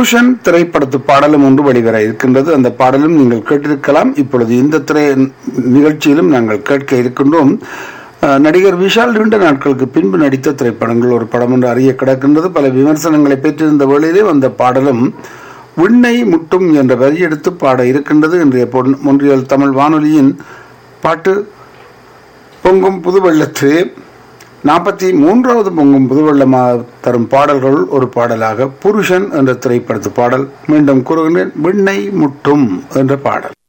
புருஷன் திரைப்படத்து பாடலும் ஒன்று வெளிவர இருக்கின்றது அந்த பாடலும் நீங்கள் கேட்டிருக்கலாம் இப்பொழுது இந்த திரை நிகழ்ச்சியிலும் நாங்கள் கேட்க இருக்கின்றோம் அஹ், நடிகர் விஷால் நீண்ட நாட்களுக்கு பின்பு நடித்த திரைப்படங்கள் ஒரு படம் என்று அறிய கிடக்கின்றது பல விமர்சனங்களை பெற்றிருந்த வேளையிலே அந்த பாடலும் விண்ணை முட்டும் என்ற வரி எடுத்து பாட இருக்கின்றது இன்றைய பொன்- மொன்றியல் தமிழ் வானொலியின் பாட்டு பொங்கும் புதுவெள்ளத்து நாற்பத்தி மூன்றாவது பொங்கும் புதுவெள்ளமாக தரும் பாடல்கள் ஒரு பாடலாக புருஷன் என்ற திரைப்படத்து பாடல் மீண்டும் கூறுகின்றேன் விண்ணை முட்டும் என்ற பாடல்